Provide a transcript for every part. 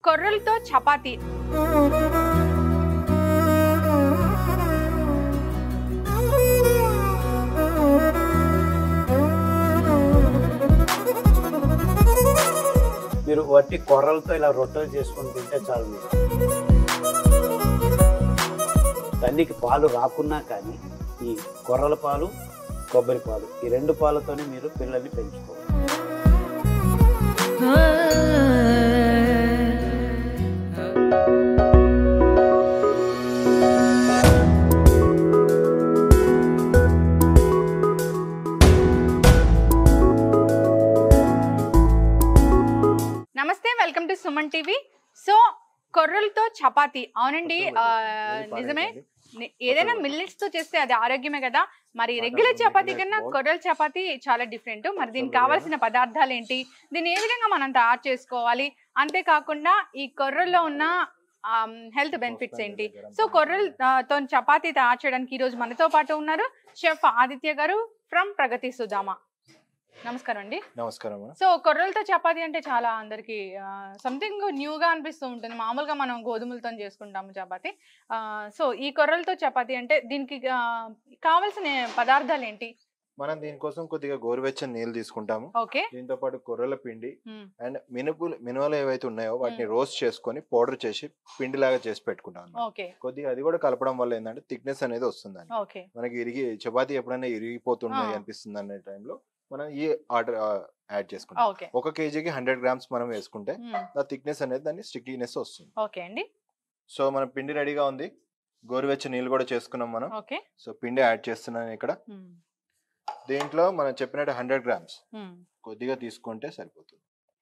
కొర్రలతో చపాతీ మీరు వట్టి కొర్రలతో ఇలా రొట్టెలు చేసుకొని తింటే చాలు మీరు తల్లికి పాలు రాకున్నా కానీ ఈ కొర్రల పాలు కొబ్బరి పాలు ఈ రెండు పాలతోనే మీరు పిల్లల్ని పెంచుకోవాలి నమస్తే welcome to Suman TV so కొర్రలతో చపాతీ అవునండి ఆ, నిజమే ని- ఏదైనా మిల్లెట్స్ తో చేస్తే అది ఆరోగ్యమే కదా మరి రెగ్యులర్ చపాతీ కన్నా కొర్రల చపాతీ చాలా డిఫరెంట్ మరి దీనికి కావాల్సిన పదార్థాలు ఏంటి దీన్ని ఏ విధంగా మనం తయారు చేసుకోవాలి అంతేకాకుండా ఈ కొర్రల్లో ఉన్న హెల్త్ బెనిఫిట్స్ ఏంటి సో కొర్రలతో చపాతీ తయారు చేయడానికి ఈ రోజు మనతో పాటు ఉన్నారు షెఫ్ ఆదిత్య గారు ఫ్రమ్ ప్రగతి సుధామ నమస్కారం అండి నమస్కారం మేడం సో కొర్రలతో చపాతీ అంటే చాలా అందరికి సంథింగ్ న్యూగా అనిపిస్తూ ఉంటుంది మామూలుగా మనం గోధుమలతో చేసుకుంటాము చపాతీ ఆ, సో ఈ కొర్రలతో చపాతీ అంటే దీనికి ఆ, కావాల్సిన పదార్థాలు ఏంటి మనం దీనికోసం కొద్దిగా గోరువెచ్చని నీళ్ళు తీసుకుంటాము ఓకే దీంతో పాటు కొర్రల పిండి మ్మ్. అండ్ మినుపులు మినువలు ఏవైతే ఉన్నాయో వాటిని రోస్ట్ చేసుకొని పౌడర్ చేసి పిండి లాగా చేసి పెట్టుకుంటాం ఓకే కొద్దిగా అది కూడా కలపడం వల్ల ఏంటంటే థిక్నెస్ అనేది వస్తుందండి ఓకే మనకి ఇరిగి చపాతీ ఎప్పుడైనా ఇరిగిపోతున్నాయి ఆ. అనిపిస్తుంది అనే టైంలో మనం ఈ ఆర్డర్ యాడ్ చేసుకుంటాం ఓకే ఒక కేజీకి హండ్రెడ్ గ్రామ్స్ మనం వేసుకుంటే మ్మ్. ఆ థిక్నెస్ అనేది దాన్ని స్టిక్కీనెస్ వస్తుంది ఓకే అండి సో మన పిండి రెడీగా ఉంది గోరువెచ్చని నీళ్ళు కూడా చేసుకున్నాం మనం ఓకే సో పిండి యాడ్ చేస్తున్నాను ఇక్కడ మ్మ్. దీంట్లో మనం చెప్పినట్టు హండ్రెడ్ గ్రామ్స్ మ్మ్. కొద్దిగా తీసుకుంటే సరిపోతుంది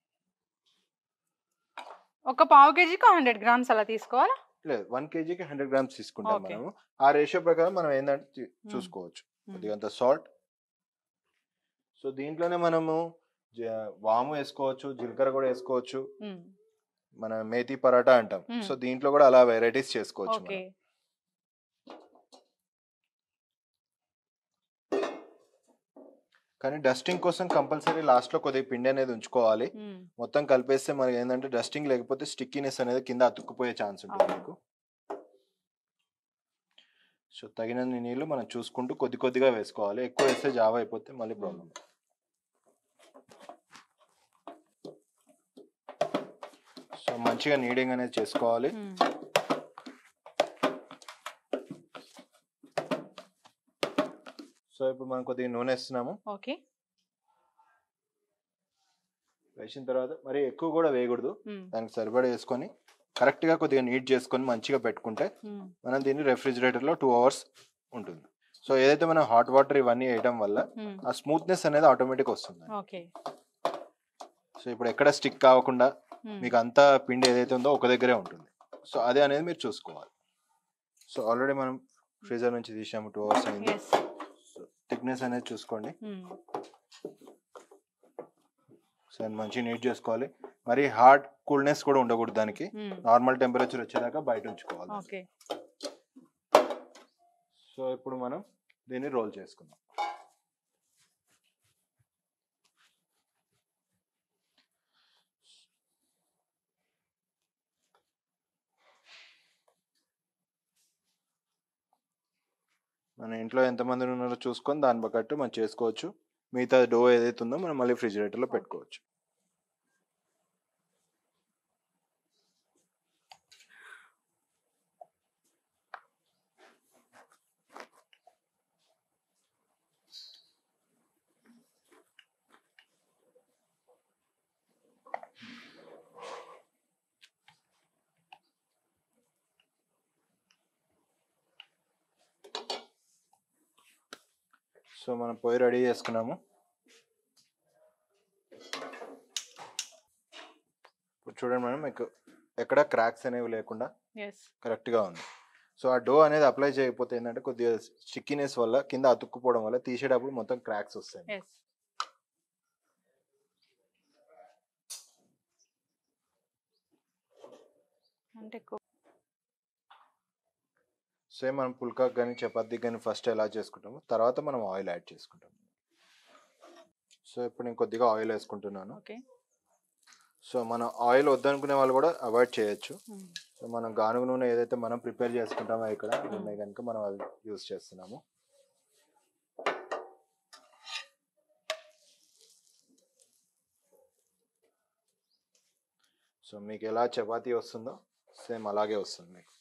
ఒక పావు కేజీకి హండ్రెడ్ గ్రామ్స్ అలా తీసుకోవాలా లేదు వన్ కేజీకి హండ్రెడ్ గ్రామ్స్ తీసుకుంటాం Okay. మనము ఆ రేషియో ప్రకారం మనం ఏంటంటే చూ- చూసుకోవచ్చు కొద్దిగా అంత సాల్ట్ సో దీంట్లోనే మనము జ- వాము వేసుకోవచ్చు జీలకర్ర కూడా వేసుకోవచ్చు మ్మ్. మన మేతి పరాటా అంటాం Hmm. సో దీంట్లో కూడా అలా వెరైటీస్ చేసుకోవచ్చు ఓకే మనం. కానీ డస్టింగ్ కోసం కంపల్సరీ లాస్ట్ లో కొద్దిగా పిండి అనేది ఉంచుకోవాలి మ్మ్. మొత్తం కలిపేస్తే మనకి ఏంటంటే డస్టింగ్ లేకపోతే స్టిక్కీనెస్ అనేది కింద అతుక్కుపోయే ఛాన్స్ ఉంటుంది అవును. మీకు సో తగినన్ని నీళ్ళు మనం చూసుకుంటూ కొద్ది కొద్దిగా వేసుకోవాలి ఎక్కువ వేస్తే జావ అయిపోతే మళ్ళీ ప్రాబ్లం సో మంచిగా నీడింగ్ అనేది చేసుకోవాలి మ్మ్. సో ఇప్పుడు మనం కొద్దిగా నూనె వేస్తున్నాము ఓకే వేసిన తర్వాత మరి ఎక్కువ కూడా వేయకూడదు మ్మ్. దానికి సరిపడా వేసుకొని కరెక్ట్ గా కొద్దిగా నీట్ చేసుకొని మంచిగా పెట్టుకుంటే మ్మ్. మనం దీన్ని రెఫ్రిజిరేటర్ లో టూ అవర్స్ ఉంటుంది సో ఏదైతే మనం హాట్ వాటర్ ఇవన్నీ వేయడం వల్ల మ్మ్. ఆ స్మూత్నెస్ అనేది ఆటోమేటిక్ వస్తుంది ఓకే సో ఇప్పుడు ఎక్కడ స్టిక్ కాకుండా మ్మ్. మీకు అంతా పిండి ఏదైతే ఉందో ఒక దగ్గరే ఉంటుంది సో అదే అనేది మీరు చూసుకోవాలి సో ఆల్రెడీ మనం ఫ్రీజర్ నుంచి తీసాము టూ అవర్స్ అయింది ఎస్ సో థిక్నెస్ అనేది చూసుకోండి మ్మ్. సో అది మంచిగా నీట్ చేసుకోవాలి మరి హార్డ్ కూల్నెస్ కూడా ఉండకూడదు దానికి మ్మ్. నార్మల్ టెంపరేచర్ వచ్చేదాకా బయట ఉంచుకోవాలి ఓకే సో ఇప్పుడు మనం దీన్ని రోల్ చేసుకుందాం మన ఇంట్లో ఎంతమంది ఉన్నారో చూసుకొని దాన్ని బట్టి మనం చేసుకోవచ్చు మిగతా డో ఏదైతే ఉందో మనం మళ్ళీ ఫ్రిజిరేటర్లో పెట్టుకోవచ్చు సో మనం పొయ్యి రెడీ చేసుకున్నాము ఇప్పుడు చూడండి మేడం మీకు ఎక్కడ క్రాక్స్ అనేవి లేకుండా ఎస్ కరెక్ట్గా ఉంది సో ఆ డో అనేది అప్లై చేయకపోతే ఏంటంటే కొద్దిగా స్టిక్కినెస్ వల్ల కింద అతుక్కుపోవడం వల్ల తీసేటప్పుడు మొత్తం క్రాక్స్ వస్తాయి ఎస్ అంటే ఎక్కువ సేమ్ మనం పుల్కాకి కానీ చపాతీకి కానీ ఫస్ట్ ఎలా చేసుకుంటామో తర్వాత మనం ఆయిల్ యాడ్ చేసుకుంటాం సో ఇప్పుడు నేను కొద్దిగా ఆయిల్ వేసుకుంటున్నాను ఓకే సో మనం ఆయిల్ వద్దనుకునే వాళ్ళు కూడా అవాయిడ్ చేయొచ్చు ఉమ్. సో మనం గానుగ నూనె ఏదైతే మనం ప్రిపేర్ చేసుకుంటామో ఇక్కడ ఉన్నాయి కనుక మనం అది యూస్ చేస్తున్నాము సో మీకు ఎలా చపాతీ వస్తుందో సేమ్ అలాగే వస్తుంది మీకు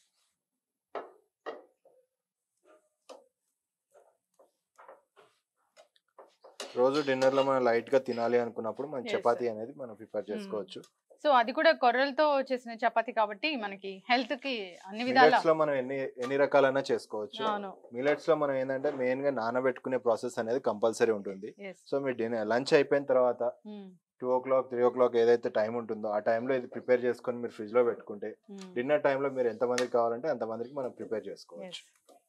రోజు డిన్నర్లో మనం లైట్గా తినాలి అనుకున్నప్పుడు మనం Yes, చపాతీ అనేది మనం ప్రిపేర్ చేసుకోవచ్చు సో అది కూడా కొర్రలతో చేసిన చపాతి కాబట్టి మనకి హెల్త్ కి అన్ని విధాల మిలెట్స్ లో మనం ఎన్ని ఎన్ని రకాలైనా చేసుకోవచ్చు అవును మిలెట్స్ లో మనం ఏంటంటే మెయిన్ గా నానబెట్టుకునే ప్రాసెస్ అనేది కంపల్సరీ ఉంటుంది ఎస్ సో మీ డిన్నర్ లంచ్ అయిపోయిన తర్వాత two o'clock three o'clock ఏదైతే టైం ఉంటుందో ఆ టైంలో ఇది ప్రిపేర్ చేసుకొని మీరు ఫ్రిడ్జ్ లో పెట్టుకుంటే డిన్నర్ టైంలో మీరు ఎంత మందికి కావాలంటే అంత మందికి మనం ప్రిపేర్ చేసుకోవచ్చు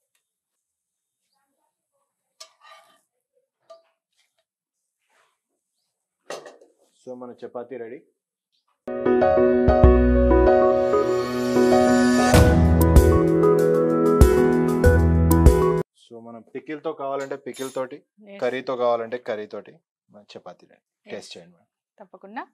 సో మన చపాతీ రెడీ సో మనం పికిల్ తో కావాలంటే పికిల్ తోటి కర్రీతో కావాలంటే కర్రీ తోటి మన చపాతీ రెడీ టేస్ట్ చేయండి మేడం తప్పకుండా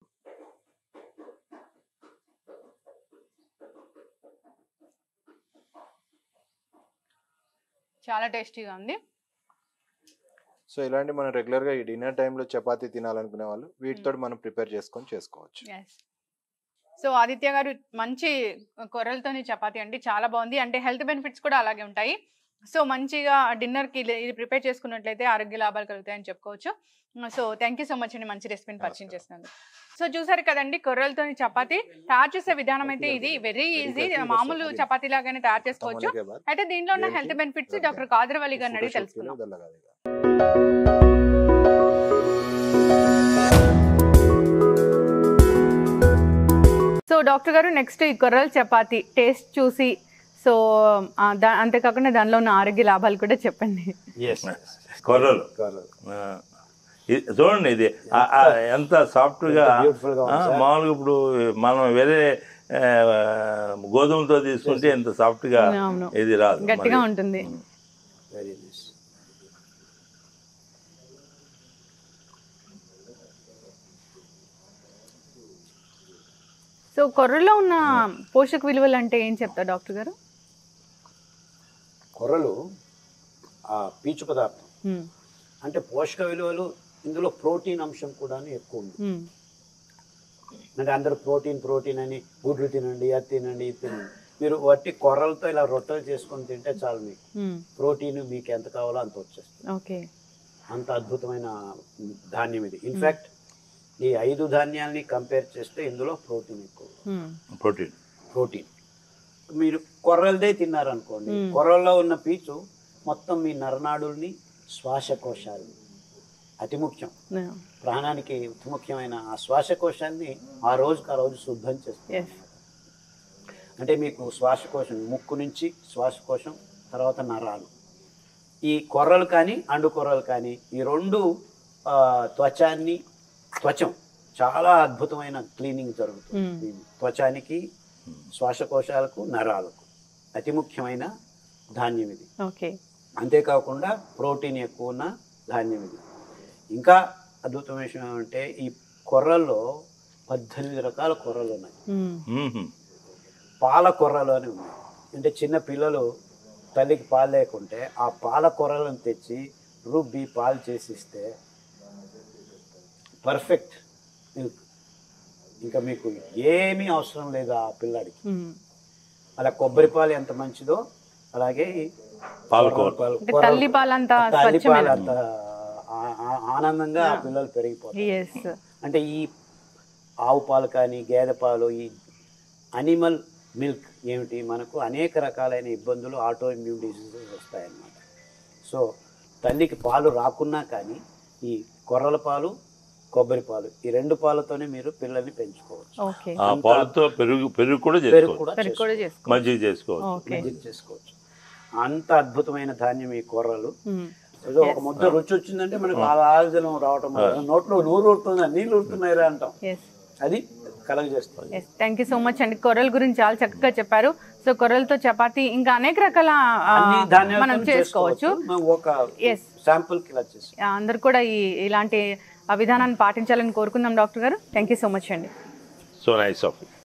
చాలా టేస్టీగా ఉంది సో ఇలాంటి మనం రెగ్యులర్ గా ఈ డిన్నర్ టైంలో చపాతీ తినాలనుకునే వాళ్ళు వీటితో మనం ప్రిపేర్ చేసుకొని చేసుకోవచ్చు ఎస్ సో ఆదిత్య గారు మంచి కొర్రలతోని చపాతి అండి చాలా బాగుంది అంటే హెల్త్ బెనిఫిట్స్ కూడా అలాగే ఉంటాయి సో మంచిగా డిన్నర్కి ఇది ప్రిపేర్ చేసుకున్నట్లయితే ఆరోగ్య లాభాలు కలుగుతాయని చెప్పుకోవచ్చు so thank you so much అండి మంచి రెసిపీని పరిచయం నమస్కారం. చేసినందుకు సో చూసారు కదండి కొర్రలతోని చపాతి తయారు చేసే విధానం అయితే ఇది వెరీ ఈజీ మామూలు చపాతీ లాగానే తయారు చేసుకోవచ్చు తమలకే బాద్. అయితే దీనిలో ఉన్న దేనికి? హెల్త్ బెనిఫిట్స్ రొట్టె. డాక్టర్ కాదరవల్లి గారిని అడిగి ఫోటో తెలుసుకుందాం షూట్కి వెళ్ళగాలిగా. సో డాక్టర్ గారు నెక్స్ట్ ఈ కొర్రల చపాతి టేస్ట్ చూసి సో ఆ, దా- అంతేకాకుండా దానిలో ఉన్న ఆరోగ్య లాభాలు కూడా చెప్పండి కొర్రలు ఆ, ఇది చూడండి ఇది ఆ, ఆ, ఎంత సాఫ్ట్గా ఎంత beautiful గా ఉంది సార్. మామూలుగా ఇప్పుడు మనం వేరే ఆ, గోధుమలతో తీసుకుంటే ఎంత సాఫ్ట్గా అవును ఇది రాదు గట్టిగా మరి. ఉంటుంది వెరీ నైస్ సో కొర్రలో ఉన్న పోషక విలువలు అంటే ఏం చెప్తారు డాక్టర్ గారు కొర్రలు ఆ పీచు పదార్థం మ్మ్. అంటే పోషక విలువలు ఇందులో ప్రోటీన్ అంశం కూడా ఎక్కువ ఉంది మ్మ్. అంటే అందరూ ప్రోటీన్ ప్రోటీన్ అని గుడ్లు తినండి అది తినండి ఇది తినండి మీరు వట్టి కొర్రలతో ఇలా రొట్టెలు చేసుకొని తింటే చాలు మీకు మ్మ్. ప్రోటీన్ మీకు ఎంత కావాలో అంత వచ్చేస్తుంది ఓకే అంత అద్భుతమైన ధాన్యం ఇది ఇన్ఫ్యాక్ట్ ఈ ఐదు ధాన్యాల్ని కంపేర్ చేస్తే ఇందులో ప్రోటీన్ ఎక్కువ మ్మ్. ప్రోటీన్ ప్రోటీన్ మీరు కొర్రలదే తిన్నారనుకోండి మ్మ్. కొర్రల్లో ఉన్న పీచు మొత్తం మీ నరనాడుల్ని శ్వాసకోశాలు అతి ముఖ్యం Yeah. ప్రాణానికి అతి ముఖ్యమైన ఆ శ్వాసకోశాన్ని ఆ రోజుకి ఆ రోజు శుద్ధం చేస్తుంది Yes. అంటే మీకు శ్వాసకోశం ముక్కు నుంచి శ్వాసకోశం తర్వాత నరాలు ఈ కొర్రలు కానీ అండు కొర్రలు కానీ ఈ రెండు ఆ, త్వచాన్ని త్వచం చాలా అద్భుతమైన క్లీనింగ్ జరుగుతుంది ఈ త్వచానికి శ్వాసకోశాలకు నరాలకు అతి ముఖ్యమైన ధాన్యం ఇది ఓకే అంతేకాకుండా ప్రోటీన్ ఎక్కువ ఉన్న ధాన్యం ఇది ఇంకా అద్భుతమైన విషయం ఏమంటే ఈ కొర్రల్లో పద్దెనిమిది రకాల కొర్రలు ఉన్నాయి మ్మ్. మ్మ్. పాల కొర్రలు అని ఉన్నాయి అంటే చిన్న పిల్లలు తల్లికి పాలు లేకుంటే ఆ పాల కొర్రలను తెచ్చి రుబ్బి పాలు చేసిస్తే పర్ఫెక్ట్ మిల్క్ ఇంకా మీకు ఏమీ అవసరం లేదు ఆ పిల్లాడికి మ్మ్. అలా కొబ్బరి పాలు ఎంత మంచిదో అలాగే ఈ పాలకూర పాలు- అంటే కొర్రలు- తల్లి పాలంతా తల్లి పాలు స్వచ్ఛమైన అంత ఆ- ఆ- ఆనందంగా ఆ పిల్లలు పెరిగిపోతారు ఎస్ అంటే ఈ ఆవు పాలు కానీ గేదె పాలు ఈ అనిమల్ మిల్క్ ఏమిటి మనకు అనేక రకాలైన ఇబ్బందులు ఆటో ఇమ్యూన్ డిసీజెస్ వస్తాయన్నమాట సో తల్లికి పాలు రాకున్నా కానీ ఈ కొర్రల పాలు కొబ్బరి పాలు ఈ రెండు పాలతోనే మీరు పిల్లల్ని పెంచుకోవచ్చు ఓకే ఆ పాలతో పెరుగు పెరుగు కూడా పెరుగు చేసుకోవచ్చు కూడా పెరుగు కూడా చేసుకోవచ్చు. చేసుకో మజ్జిగ చేసుకోవచ్చు ఓకే మజ్జిగ చేసుకోవచ్చు అంత అద్భుతమైన ధాన్యం ఈ కూరలు మ్మ్. ఏదో ఒక ముద్ద రుచి వచ్చిందంటే మనకు ఆలోచన రావటం నోట్లో నూరు ఊరుతుంది నీళ్ళు ఊరుతున్నాయిరా అంటాం ఎస్ అది కలగజేస్తుంది yes thank you so much అండి కొర్రల గురించి చాలా చక్కగా చెప్పారు సో కొర్రలతో చపాతి ఇంకా అనేక రకాల ఆ, అన్ని ధాన్యాలతో మనం చేసుకోవచ్చు మనం ఒక Yes. శాంపుల్ కి ఇలా చేసి అందరు కూడా ఈ ఇలాంటి ఆ విధానాన్ని పాటించాలని కోరుకుందాం doctor garu thank you so much అండి సో నైస్ ఆఫ్